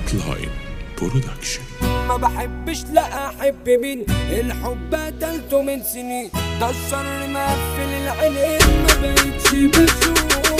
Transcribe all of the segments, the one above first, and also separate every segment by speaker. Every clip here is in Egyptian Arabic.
Speaker 1: لاين برودكشن
Speaker 2: ما بحبش لا احب مين الحب قتلته من سنين ده الشر مقفل العينين ما بقتش بشوف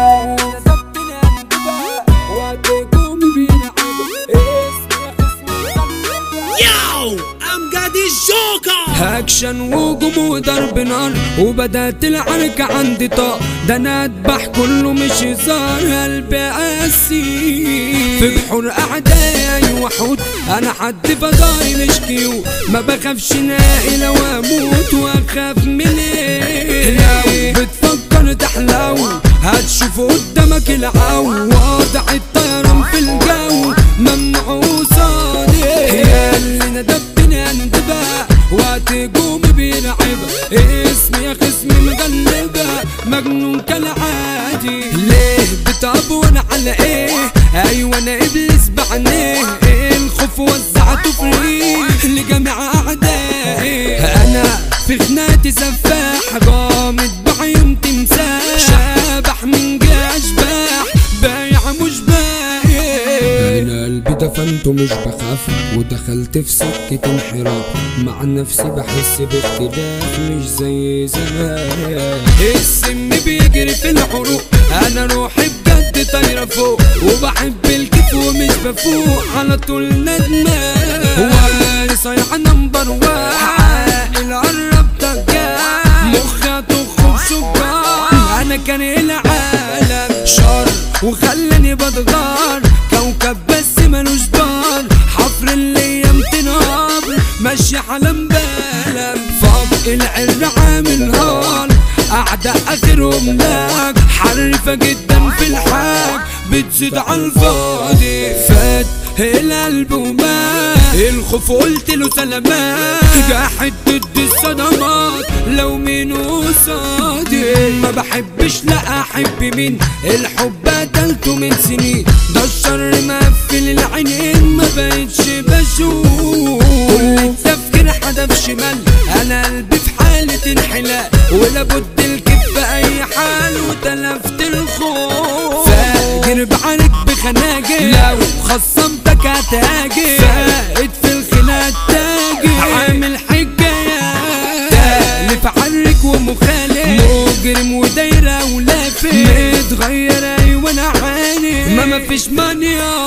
Speaker 2: نزبتني قلبي بقى وقت قومي بيلعب اسمي يا خصمي
Speaker 3: Yo, أمجد الجوكر
Speaker 2: اكشن وهجوم وضرب نار وبدات العركة عندي طاق ده انا اذبح كله مش هزار قلبي قاسي في بحور اعدائي وحود انا حد فضاي مش كيو ما بخافش نائي لو اموت واخاف من ايه لو بتفكر تحلو هتشوف قدامك العو واضع الطيران في الجو ممنوع قصادي يا اللي ندبتني انتباه وقت قومي بيلعب اسمي يا خصمي مغلبة مجنون كالعادي ليه بتعب وانا على ايه ايوه انا ابليس بعينيه الخوف وزعته فري لجميع اعدائي انا في خناتي سفاح غامض بعيون تمساح شابح من اشباح بايع مش بايع
Speaker 4: انا قلبي دفنته مش بخاف ودخلت في سكة انحراف مع نفسي بحس باختلاف مش زي زمان
Speaker 2: السم بيجري في العروق انا روحي بجد طايره فوق وبحب الكيف ومش بفوق على طول ندمان وانا صايع نمبر واحد عاقل قرب تجاه مخي تخرج سكر انا كان العالم شر وخلاني بتغار كوكب بس ملوش دار حفر الايام تنهار ماشي على مبالم فوق العر عامل هار اعداء اخرهم لاك حرفة جدا في الحاج بتزيد على الفاضي فات القلب ومات الخوف قلت له سلامات جاحد ضد الصدمات لو مين قصادي ما بحبش لا احب مين الحب قتلته من سنين ده الشر مقفل العينين ما بقتش بشوف كل التفكير حدف شمال انا قلبي في حالة انحلال ولابد الكف في اي حال وتلفت الخوف فاجر بعارك بخناجر لو خصمتك هتهاجر فائد في الخناق تاجر عامل حكايات تالف عرك ومخالف مجرم ودايرة ولافف متغير ايوه انا عاني ما مفيش مانيا